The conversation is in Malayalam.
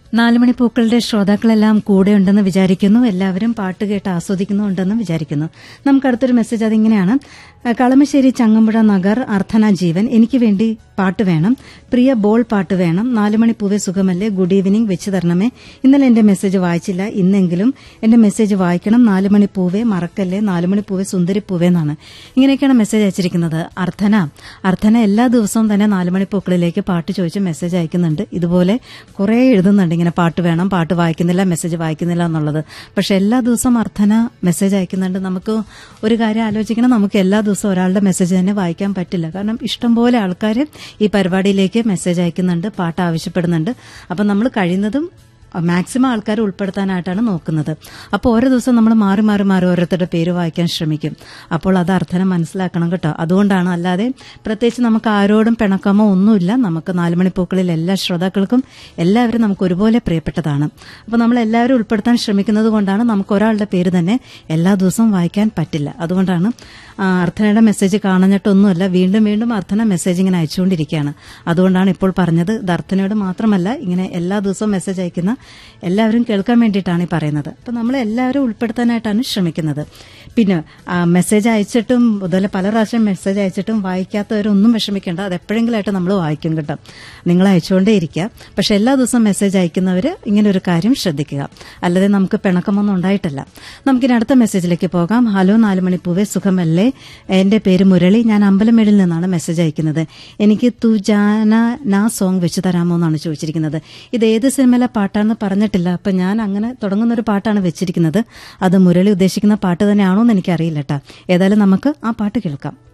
നാലുമണി പൂക്കളുടെ ശ്രോതാക്കളെല്ലാം കൂടെ ഉണ്ടെന്ന് വിചാരിക്കുന്നു എല്ലാവരും പാട്ട് കേട്ട് ആസ്വദിക്കുന്നുണ്ടെന്ന് വിചാരിക്കുന്നു നമുക്ക് അടുത്തൊരു മെസ്സേജ് അതിങ്ങനെയാണ് അഹ് കളമശ്ശേരി ചങ്ങമ്പുഴ നഗർ അർത്ഥന ജീവൻ എനിക്ക് വേണ്ടി പാട്ട് വേണം പ്രിയ ബോൾ പാട്ട് വേണം നാലുമണി പൂവെ സുഖമല്ലേ ഗുഡ് ഈവനിംഗ് വെച്ച് തരണമേ ഇന്നലെ എന്റെ മെസ്സേജ് വായിച്ചില്ല ഇന്നെങ്കിലും എന്റെ മെസ്സേജ് വായിക്കണം നാലുമണി പൂവേ മറക്കല്ലേ നാലുമണി പൂവേ സുന്ദരി പൂവേ എന്നാണ് ഇങ്ങനെയൊക്കെയാണ് മെസ്സേജ് അയച്ചിരിക്കുന്നത് അർത്ഥന അർത്ഥന എല്ലാ ദിവസവും തന്നെ നാലുമണി പൂക്കളിലേക്ക് പാട്ട് ചോദിച്ച് മെസ്സേജ് അയക്കുന്നുണ്ട് ഇതുപോലെ കുറേ എഴുതുന്നുണ്ട് ഇങ്ങനെ പാട്ട് വേണം പാട്ട് വായിക്കുന്നില്ല മെസ്സേജ് വായിക്കുന്നില്ല എന്നുള്ളത് പക്ഷെ എല്ലാ ദിവസവും അർത്ഥന മെസ്സേജ് അയക്കുന്നുണ്ട് നമുക്ക് ഒരു കാര്യം ആലോചിക്കണം നമുക്ക് എല്ലാ ദിവസവും ഒരാളുടെ മെസ്സേജ് തന്നെ വായിക്കാൻ പറ്റില്ല കാരണം ഇഷ്ടംപോലെ ആൾക്കാർ ഈ പരിപാടിയിലേക്ക് മെസ്സേജ് അയക്കുന്നുണ്ട് പാട്ട് ആവശ്യപ്പെടുന്നുണ്ട് അപ്പം നമ്മൾ കഴിയുന്നതും മാക്സിമം ആൾക്കാർ ഉൾപ്പെടുത്താനായിട്ടാണ് നോക്കുന്നത് അപ്പോൾ ഓരോ ദിവസം നമ്മൾ മാറി മാറി മാറി ഓരോരുത്തരുടെ പേര് വായിക്കാൻ ശ്രമിക്കും അപ്പോൾ അത് അർത്ഥനം മനസ്സിലാക്കണം കേട്ടോ അതുകൊണ്ടാണ് അല്ലാതെ പ്രത്യേകിച്ച് നമുക്ക് ആരോടും പിണക്കമോ ഒന്നുമില്ല നമുക്ക് നാലുമണിപ്പൂക്കളിൽ എല്ലാ ശ്രോതാക്കൾക്കും എല്ലാവരും നമുക്ക് ഒരുപോലെ പ്രിയപ്പെട്ടതാണ് അപ്പോൾ നമ്മൾ എല്ലാവരും ഉൾപ്പെടുത്താൻ ശ്രമിക്കുന്നത് കൊണ്ടാണ് നമുക്ക് ഒരാളുടെ പേര് തന്നെ എല്ലാ ദിവസവും വായിക്കാൻ പറ്റില്ല അതുകൊണ്ടാണ് ആ, അർത്ഥനയുടെ മെസ്സേജ് കാണഞ്ഞിട്ടൊന്നുമല്ല വീണ്ടും വീണ്ടും അർത്ഥന മെസ്സേജ് ഇങ്ങനെ അയച്ചുകൊണ്ടിരിക്കുകയാണ് അതുകൊണ്ടാണ് ഇപ്പോൾ പറഞ്ഞത് ഇത് അർത്ഥനയോട് മാത്രമല്ല ഇങ്ങനെ എല്ലാ ദിവസവും മെസ്സേജ് അയക്കുന്ന എല്ലാവരും കേൾക്കാൻ വേണ്ടിയിട്ടാണ് ഈ പറയുന്നത് അപ്പം നമ്മൾ എല്ലാവരും ഉൾപ്പെടുത്താനായിട്ടാണ് ശ്രമിക്കുന്നത് പിന്നെ ആ, മെസ്സേജ് അയച്ചിട്ടും അതുപോലെ പല പ്രാവശ്യം മെസ്സേജ് അയച്ചിട്ടും വായിക്കാത്തവരൊന്നും വിഷമിക്കേണ്ട അത് എപ്പോഴെങ്കിലായിട്ട് നമ്മൾ വായിക്കും കേട്ടോ നിങ്ങൾ അയച്ചുകൊണ്ടേ ഇരിക്കുക പക്ഷെ എല്ലാ ദിവസവും മെസ്സേജ് അയക്കുന്നവർ ഇങ്ങനെ ഒരു കാര്യം ശ്രദ്ധിക്കുക അല്ലാതെ നമുക്ക് പിണക്കമൊന്നും ഉണ്ടായിട്ടില്ല നമുക്കിനി അടുത്ത മെസ്സേജിലേക്ക് പോകാം ഹലോ നാലുമണിപ്പൂവെ സുഖമല്ലേ എന്റെ പേര് മുരളി ഞാൻ അമ്പലമേടിൽ നിന്നാണ് മെസ്സേജ് അയക്കുന്നത് എനിക്ക് തുജാന നാ സോങ് വെച്ച് തരാമോ എന്നാണ് ചോദിച്ചിരിക്കുന്നത് ഇത് ഏത് സിനിമയിലെ പാട്ടാണെന്ന് പറഞ്ഞിട്ടില്ല അപ്പൊ ഞാൻ അങ്ങനെ തുടങ്ങുന്ന ഒരു പാട്ടാണ് വെച്ചിരിക്കുന്നത് അത് മുരളി ഉദ്ദേശിക്കുന്ന പാട്ട് തന്നെയാണോ എന്ന് എനിക്കറിയില്ല കേട്ടോ ഏതായാലും നമുക്ക് ആ പാട്ട് കേൾക്കാം